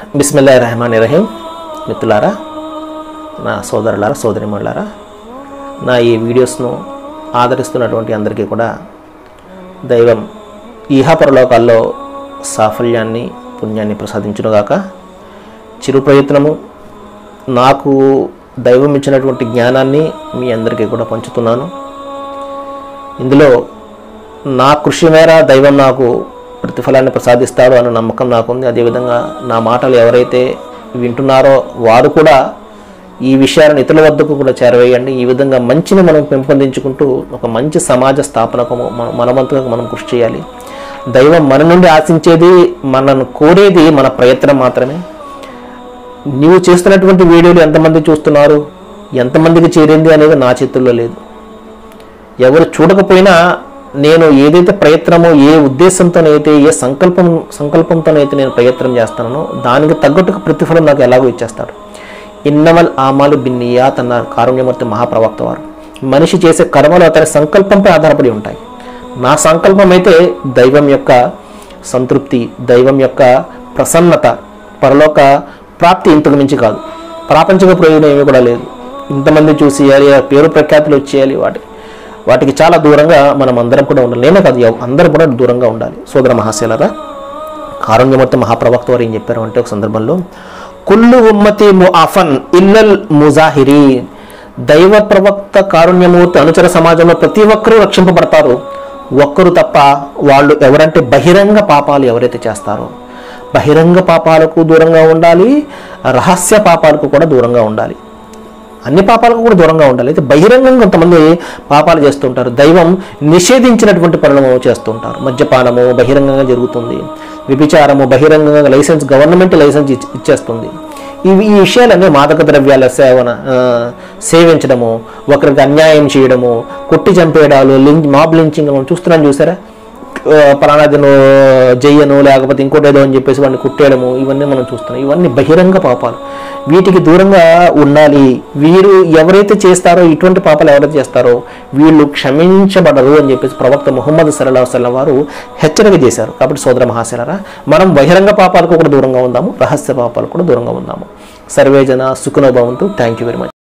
బిస్మిల్లా రెహమాన్ రహీం మిత్రులారా నా సోదరులారా సోదరిమణులారా నా ఈ వీడియోస్ను ఆదరిస్తున్నటువంటి అందరికీ కూడా దైవం ఈహాపరలోకాల్లో సాఫల్యాన్ని పుణ్యాన్ని ప్రసాదించునుగాక చిరు ప్రయత్నము నాకు దైవం ఇచ్చినటువంటి జ్ఞానాన్ని మీ అందరికీ కూడా పంచుతున్నాను ఇందులో నా కృషి మేర దైవం నాకు ప్రతిఫలాన్ని ప్రసాదిస్తాడు అన్న నమ్మకం నాకుంది అదేవిధంగా నా మాటలు ఎవరైతే వింటున్నారో వారు కూడా ఈ విషయాలను ఇతరుల వద్దకు కూడా చేరవేయండి ఈ విధంగా మంచిని మనం పెంపొందించుకుంటూ ఒక మంచి సమాజ స్థాపనకు మన- మనవంతుగా మనం కృషి చేయాలి దైవం మన నుండి ఆశించేది మనను కోరేది మన ప్రయత్నం మాత్రమే నీవు చేస్తున్నటువంటి వీడియోలు ఎంతమంది చూస్తున్నారు ఎంతమందికి చేరింది అనేది నా చేతుల్లో లేదు ఎవరు చూడకపోయినా నేను ఏదైతే ప్రయత్నమో ఏ ఉద్దేశంతోనైతే ఏ సంకల్పం సంకల్పంతోనైతే నేను ప్రయత్నం చేస్తానో దానికి తగ్గట్టుగా ప్రతిఫలం నాకు ఎలాగో ఇచ్చేస్తాడు ఇన్నమల్ ఆమాలు బిన్నియాత్ అన్నారు కారుణ్యమూర్తి మహాప్రవక్త వారు మనిషి చేసే కర్మలు అతని సంకల్పంపై ఆధారపడి ఉంటాయి నా సంకల్పం అయితే దైవం యొక్క సంతృప్తి దైవం యొక్క ప్రసన్నత పరలోక ప్రాప్తి ఇంతకు మించి కాదు ప్రాపంచిక ప్రయోజనం ఏమీ కూడా లేదు ఇంతమంది చూసేయాలి ఆ పేరు ప్రఖ్యాతులు వచ్చేయాలి వాటి వాటికి చాలా దూరంగా మనం అందరం కూడా ఉండాలి నేనే కాదు ఎవ- అందరం కూడా దూరంగా ఉండాలి సోదర మహాశైలరా కారుణ్యమూర్తి మహాప్రవక్త వారు ఏం చెప్పారు అంటే ఒక సందర్భంలో కుల్లు ఉమ్మతి ముఅఫన్ ఇల్లల్ ముజాహిరి దైవ ప్రవక్త కారుణ్యమూర్తి అనుచర సమాజంలో ప్రతి ఒక్కరూ రక్షింపబడతారు ఒక్కరు తప్ప వాళ్ళు ఎవరంటే బహిరంగ పాపాలు ఎవరైతే చేస్తారో బహిరంగ పాపాలకు దూరంగా ఉండాలి రహస్య పాపాలకు కూడా దూరంగా ఉండాలి అన్ని పాపాలకు కూడా దూరంగా ఉండాలి అయితే బహిరంగంగా కొంతమంది పాపాలు చేస్తుంటారు దైవం నిషేధించినటువంటి పనులు చేస్తుంటారు మద్యపానము బహిరంగంగా జరుగుతుంది వ్యభిచారము బహిరంగంగా లైసెన్స్ గవర్నమెంట్ లైసెన్స్ ఇచ్- ఇచ్చేస్తుంది ఇవి ఈ విషయాలన్నీ మాదక ద్రవ్యాల సేవన ఆ, సేవించడము ఒకరికి అన్యాయం చేయడము కొట్టి చంపేయడాలు లింక్ మాబ్ లించింగ్ మనం చూస్తున్నాం చూసారా ఆ, పలానాదిను జయ్యను లేకపోతే ఇంకోటి ఏదో అని చెప్పేసి వాడిని కుట్టేయడము ఇవన్నీ మనం చూస్తున్నాం ఇవన్నీ బహిరంగ పాపాలు వీటికి దూరంగా ఉండాలి వీరు ఎవరైతే చేస్తారో ఇటువంటి పాపాలు ఎవరైతే చేస్తారో వీళ్ళు క్షమించబడరు అని చెప్పేసి ప్రవక్త ముహమ్మద్ సల్లా వసల్లం వారు హెచ్చరిక చేశారు కాబట్టి సోదర మహాశలరా మనం బహిరంగ పాపాలకు కూడా దూరంగా ఉందాము రహస్య పాపాలకు కూడా దూరంగా ఉందాము సర్వేజన సుఖనోభవంతు థ్యాంక్ యూ వెరీ మచ్